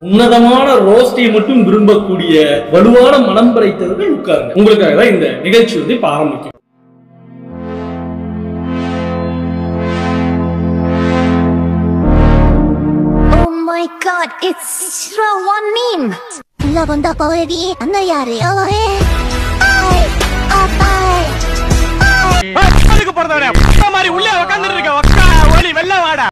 உன்னதமான ரோஸ்டை மட்டும் விரும்பக்கூடிய வலுவான மனம் படைத்தவர்கள் உட்காருங்க உங்களுக்காக தான் இந்த நிகழ்ச்சி வந்து இப்ப ஆரம்பிக்கும் Oh my god, it's Shra One meme! Lavanda Pavadi, அந்த யாரு அவரே ஐ அப்பாய் அதுக்கு போறதவனே மாதிரி உள்ளே உட்காந்துட்டு இருக்க உக்கா ஓடி வெள்ள வாடா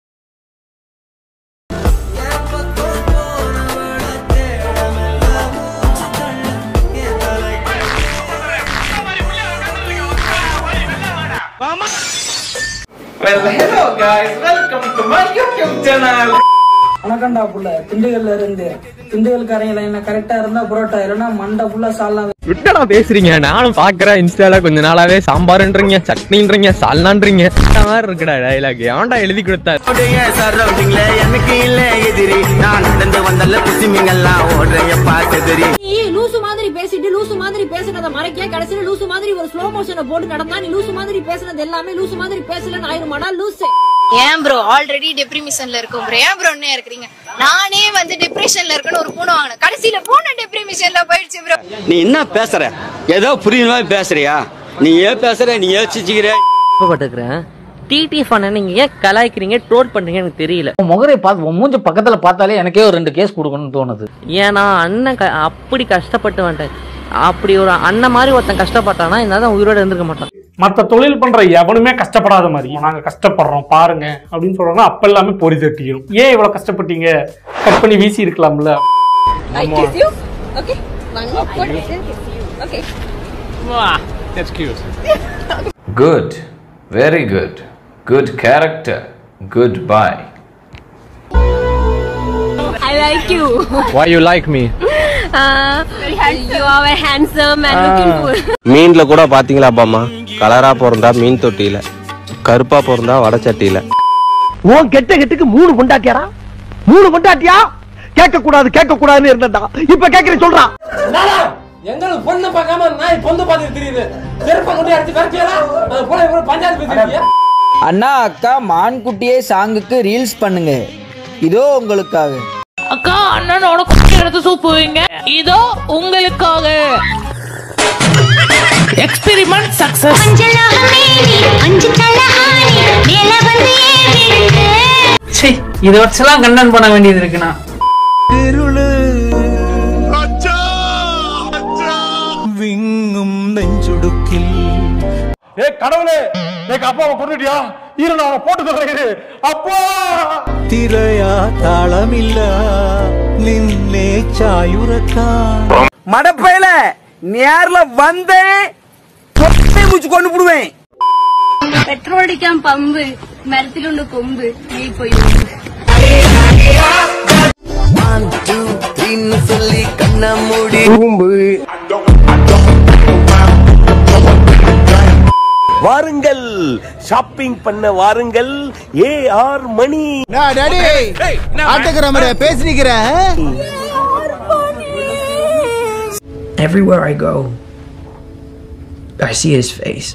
வணக்கம்டா புள்ள திண்டுக்கல்ல இருந்து திண்டுக்கல்காரங்கள என்ன கரெக்டா இருந்தா புரோட்டா இல்லைன்னா மண்டை ஃபுல்லா சால்னா விட்டடா பேசுறீங்க நானும் பாக்குறேன் இன்ஸ்டால கொஞ்ச நாளாவே சாம்பார்ன்றீங்க சட்னின்றீங்க சால்னான்றீங்க இந்த மாதிரி இருக்குடா டைலாக் ஏன்டா எழுதி கொடுத்தாரு சரௌண்டிங்ல எனக்கு இல்ல எதிரி நான் நடந்து வந்தல குசிமிங்கெல்லாம் ஓடுறேன் பாத்துதிரி நீ லூசு மாதிரி பேசிட்டு லூசு மாதிரி பேசுனத மறைக்க கடைசியில லூசு மாதிரி ஒரு ஸ்லோ மோஷனை போட்டு நடந்தா நீ லூசு மாதிரி பேசுனது எல்லாமே லூசு மாதிரி பேசலன்னு ஆயிருமாடா லூசு ஏன் ப்ரோ ஆல்ரெடி டிப்ரிமிஷன்ல இருக்கும் ப்ரோ ஏன் ப்ரோ என்ன இருக்கிறீங்க நானே வந்து டிப்ரெஷன்ல இருக்கேன்னு ஒரு பூனை வாங்கினேன் கடைசியில பூனை டிப்ரிமிஷன்ல போயிடுச்சு ப்ரோ நீ என்ன பேசுற ஏதோ புரியுற மாதிரி பேசுறியா நீ ஏன் பேசுற நீ யோசிச்சுக்கிற பட்டுக்கிறேன் டிடி ஃபண்ண நீங்க ஏன் கலாய்க்கிறீங்க ட்ரோல் பண்றீங்க எனக்கு தெரியல முகரை பார்த்து உன் மூஞ்ச பக்கத்துல பார்த்தாலே எனக்கே ஒரு ரெண்டு கேஸ் கொடுக்கணும்னு தோணுது ஏன்னா அண்ணன் க- அப்படி கஷ்டப்பட்டு வந்துட்டேன் அப்படி ஒரு அண்ணன் மாதிரி ஒருத்தன் கஷ்டப்பட்டானா இந்த உயிரோட இருந்திருக்க மாட்டான் மத்த தொழில் பண்ற எவனுமே கஷ்டப்படாத மாதிரி நாங்க கஷ்டப்படுறோம் பாருங்க அப்படின்னு சொல்றாங்க அப்ப எல்லாமே பொறி தட்டிடும் ஏன் இவ்வளவு கஷ்டப்பட்டீங்க கட் பண்ணி வீசி இருக்கலாம்ல ஆமா. Good. Very good. Good character. Goodbye. I like you why you like me you are handsome and looking good மீன்ல கூட பாத்தீங்களா பாமா கலரா பிறந்தா மீன் தொட்டியில கருப்பா பிறந்தா வடச்சட்டியில உன் கெட்ட கெட்டுக்கு மூணு கொண்டாட்டியாரா மூணு கொண்டாட்டியா கேட்க கூடாது கேட்க கூடாதுன்னு இருந்ததா இப்ப கேக்குற சொல்றான் எங்களுக்கு பொண்ணு பார்க்காம நான் பொண்ணு பார்த்துட்டு தெரியுது செருப்பை கொண்டு அடிச்சு கரைச்சியரா அது போல இவ்வளவு பஞ்சாயத்து பேசுறீங்க அண்ணா அக்கா மான்குட்டியே சாங்குக்கு ரீல்ஸ் பண்ணுங்க இதோ உங்களுக்காக அக்கா அண்ணனோட குட்டி எடுத்து சூப்பு வைங்க இதோ உங்களுக்காக எக்ஸ்பெரிமெண்ட் சக்சஸ் அஞ்சு தலஹானி மேல வந்து ஏறிடுங்க சே இதை வச்செல்லாம் கண்டன் பண்ண வேண்டியது இருக்குண்ணா விங்கும் நெஞ்சுடுக்கில் ஏ கடவுளே எங்க அப்பாவை கொண்டுட்டியா இரு நான் அவனை போட்டு சொல்றேன் அப்பா திரையா தாளமில்ல நின்னே சாயுரக்கா மடப்பையில நேர்ல வந்தேன் மூச்சு கொண்டு விடுவேன் പെട്രോൾ അടിക്കാൻ പമ്പ് മരത്തിലുണ്ട് കൊമ്പ് നീ പോയി சொல்லி கண்ண மூடி வாருங்கள் ஷாப்பிங் பண்ண வாருங்கள் ஏ ஆர் மணி ஆட்டோகிராமர பேசினிக்கிற Everywhere I go, I see his face.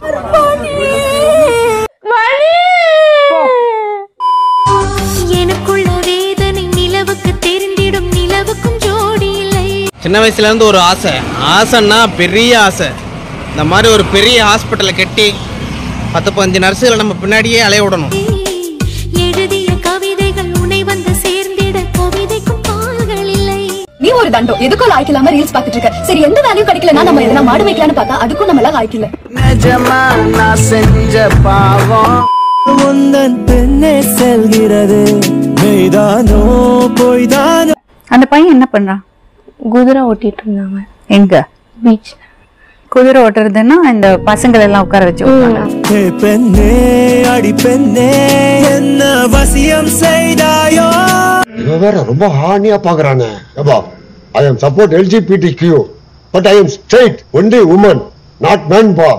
எனக்குள்ள வேதனை நிலவுக்கு தெரிந்திடும் நிலவுக்கும் ஜோடி இல்லை சின்ன வயசுல இருந்து ஒரு ஆசை ஆசைன்னா பெரிய ஆசை இந்த மாதிரி ஒரு பெரிய ஹாஸ்பிட்டலை கட்டி பத்து பதினஞ்சு நர்ஸுகளை நம்ம பின்னாடியே அலைய விடணும் எழுதிய கவிதைகள் உன்னை வந்து சேர்ந்திட கவிதைக்கும் கால்கள் இல்லை நீ ஒரு தண்டம் எதுக்கும் லாய்க்கு இல்லாம ரீல்ஸ் பாத்துட்டு இருக்க சரி எந்த வேலையும் கிடைக்கலன்னா நம்ம எதனா மாடு வைக்கலாம்னு பார்த்தா அதுக்கும் நம்ம எல்லாம் லாய்க்கு இல்ல நிஜமா நான் செஞ்ச பாவம் உந்தன் பெண்ணே செல்கிறது மெய்தானோ பொய்தானோ அந்த பையன் என்ன பண்றான் குதிரை ஓட்டிட்டு இருந்தாங்க எங்க பீச் குதிரை ஓட்டுறதுன்னா இந்த பசங்களை எல்லாம் உட்கார வச்சு ஏ பெண்ணே அடி பெண்ணே என்ன வசியம் செய்தாயோ இவன் வேற ரொம்ப ஹானியா பாக்குறானே ஏப்பா I am support LGBT Q but I am straight only woman not man பா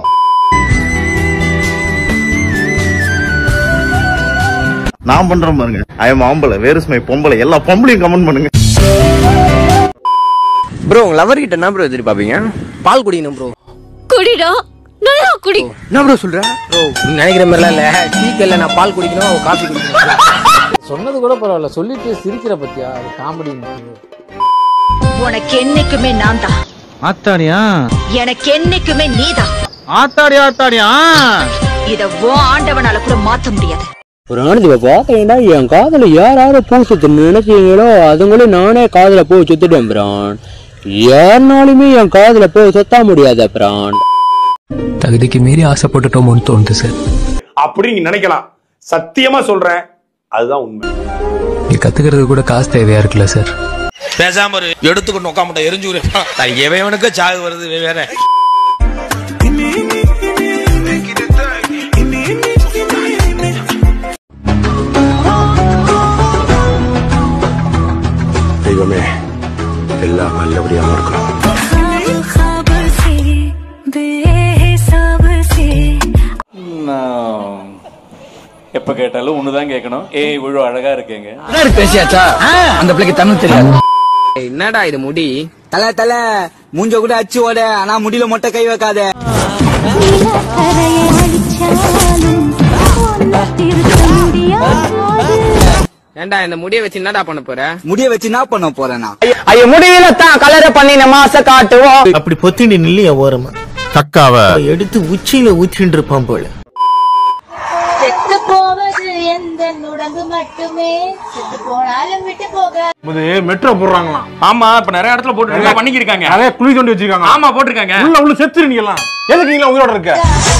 நான் பண்றேன் பாருங்க ஐ எம் ஆம்பளை வேறு மை பொம்பளை எல்லா பொம்பளையும் கமெண்ட் பண்ணுங்க ப்ரோ உங்க லவர் கிட்ட என்ன ப்ரோ எதிர்பார்ப்பீங்க பால் குடிக்கணும் ப்ரோ குடிடா நல்லா குடி என்ன ப்ரோ சொல்ற ப்ரோ நீ நினைக்கிற மாதிரிலாம் இல்ல டீ கல்ல நான் பால் குடிக்கணும் அவ காஃபி குடிக்கணும் சொன்னது கூட பரவாயில்ல சொல்லிட்டு சிரிக்கிற பத்தியா அது காமெடி உனக்கு என்னைக்குமே நான் தான் ஆத்தாடியா எனக்கு என்னைக்குமே நீதான் ஆத்தாடி ஆத்தாடியா இத ஓ ஆண்டவனால கூட மாத்த முடியாது ஒரு நாளைக்கு இதை பார்த்தீங்கன்னா என் காதல யார் யாரை பூ சுத்த நினைச்சீங்களோ அதுங்களும் நானே காதல போய் சுத்திட்டேன் பிரான் யாருனாலுமே என் காதல போய் சுத்த முடியாத பிரான் தகுதிக்கு மீறி ஆசைப்பட்டுட்டோமோன்னு தோணுது சார் அப்படி நீங்க நினைக்கலாம் சத்தியமா சொல்றேன் அதுதான் உண்மை நீ கத்துக்கிறது கூட காசு தேவையா இருக்குல்ல சார் பேசாம ஒரு எடுத்துக்கொண்டு உட்காமட்ட எரிஞ்சு எவனுக்கு சாகு வருது வேற தெய்வமே எல்லாம் நல்லபடியா இருக்கணும் எப்ப கேட்டாலும் ஒண்ணுதான் கேட்கணும் ஏய் இவ்வளவு அழகா இருக்கேங்க பேசியாச்சா அந்த பிள்ளைக்கு தமிழ் தெரியாது என்னடா இது முடி தல தல மூஞ்ச கூட அச்சு ஓட ஆனா முடியல மொட்டை கை வைக்காத ஏன்டா இந்த முடிய வச்சு என்னடா பண்ண போற முடிய வச்சு என்ன பண்ண போறேனா ஐய முடியல தான் கலர பண்ணின மாச காட்டுவோம் அப்படி பொத்திண்டு நில்லையா ஓரமா கக்காவ எடுத்து உச்சியில ஊற்றிட்டு இருப்பான் போல செத்து போவது எந்த உடம்பு மட்டுமே செத்து போனாலும் விட்டு போக இது மெட்ரோ போடுறாங்களாம் ஆமா இப்ப நிறைய இடத்துல போட்டு பண்ணிக்கிருக்காங்க நிறைய குழி தோண்டி வச்சிருக்காங்க ஆமா போட்டிருக்காங்க உள்ள உள்ள செத்துரு நீங்க எல்லாம் எதுக்கு நீங்க உயிரோட இருக்க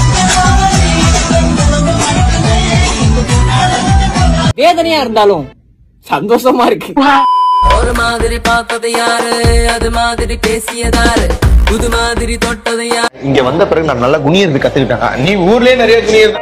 வேதனையா இருந்தாலும் சந்தோஷமா இருக்கு ஒரு மாதிரி பார்த்தது யாரு அது மாதிரி பேசியதாரு புது மாதிரி தொட்டது யாரு இங்க வந்த பிறகு நான் நல்லா குனியிருந்து கத்துக்கிட்டேன் நீ ஊர்லயே நிறைய குனியிரு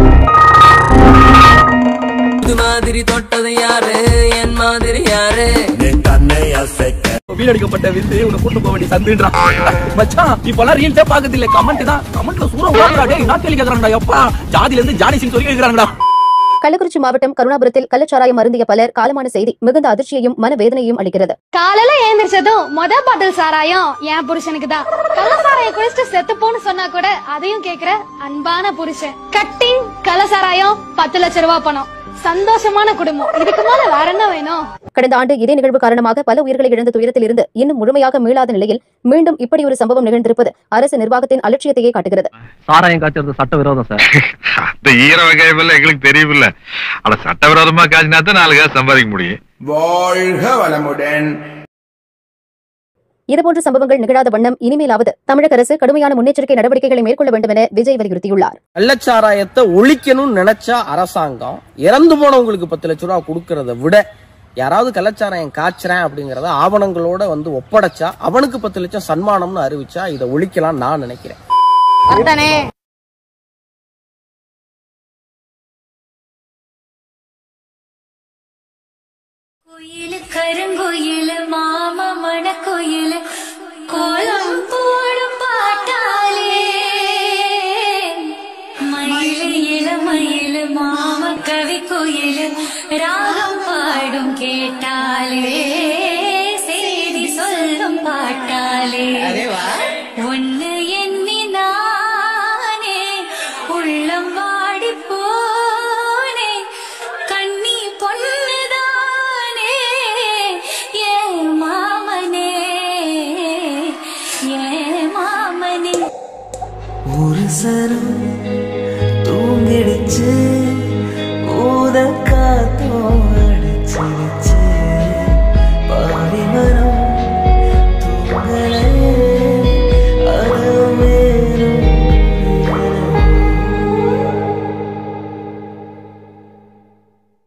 புது மாதிரி தொட்டது யாரு என் மாதிரி யாரு வீடடிக்கப்பட்ட விந்து உன்னை கூட்டு போக வேண்டிய சந்துன்றா மச்சான் இப்பெல்லாம் ரீல்ஸே பாக்குறது இல்ல கமெண்ட் தான் கமெண்ட்ல சூரம் உட்கார்றா டேய் நான் கேள்வி கேக்குறாங்கடா எப்பா ஜாதில இருந்து ஜானி சிங் சொல்லி கேக்குறாங்கடா கள்ளக்குறிச்சி மாவட்டம் கருணாபுரத்தில் கள்ளச்சாராயம் அருந்திய பலர் காலமான செய்தி மிகுந்த அதிர்ச்சியையும் மனவேதனையும் அளிக்கிறது காலையில எழுந்திரிச்சதும் மொத பாட்டில் சாராயம் என் புருஷனுக்கு தான் கள்ள சாராயம் குடிச்சிட்டு செத்து போன்னு சொன்னா கூட அதையும் கேக்குற அன்பான புருஷன் கட்டிங் கள்ள சாராயம் பத்து லட்ச ரூபாய் பணம் சந்தோஷமான குடும்பம் இதுக்கு மேல வேற என்ன வேணும் கடந்த ஆண்டு இதே நிகழ்வு காரணமாக பல உயிர்களை இழந்த துயரத்தில் இருந்து இன்னும் முழுமையாக மீளாத நிலையில் மீண்டும் இப்படி ஒரு சம்பவம் நிகழ்ந்திருப்பது அரசு நிர்வாகத்தின் அலட்சியத்தையே காட்டுகிறது சாராயம் காய்ச்சறது சட்ட விரோதம் சார் இந்த ஈர வகையில் எங்களுக்கு தெரியுமில்ல ஆனா சட்டவிரோதமா காய்ச்சினா தான் நாலு காசு சம்பாதிக்க முடியும் வாழ்க வளமுடன் இதுபோன்ற சம்பவங்கள் நிகழாத வண்ணம் இனிமேலாவது தமிழக அரசு கடுமையான முன்னெச்சரிக்கை நடவடிக்கைகளை மேற்கொள்ள வேண்டும் என விஜய் வலியுறுத்தியுள்ளார் கள்ளச்சாராயத்தை ஒழிக்கணும்னு நினைச்சா அரசாங்கம் இறந்து போனவங்களுக்கு பத்து லட்ச ரூபா கொடுக்கறத விட யாராவது கள்ளச்சாராயம் காய்ச்சறேன் அப்படிங்கறத ஆவணங்களோட வந்து ஒப்படைச்சா அவனுக்கு பத்து லட்சம் சன்மானம்னு அறிவிச்சா இதை ஒழிக்கலாம் நான் நினைக்கிறேன் அதானே கருங்குயில் மாம மணக்குயில் கோலம் போடும் பாட்டாலே மயில் இளமயில் மாம கவி குயில் ராகம் பாடும் கேட்டாலே செய்தி சொல்லும் பாட்டாலே உன்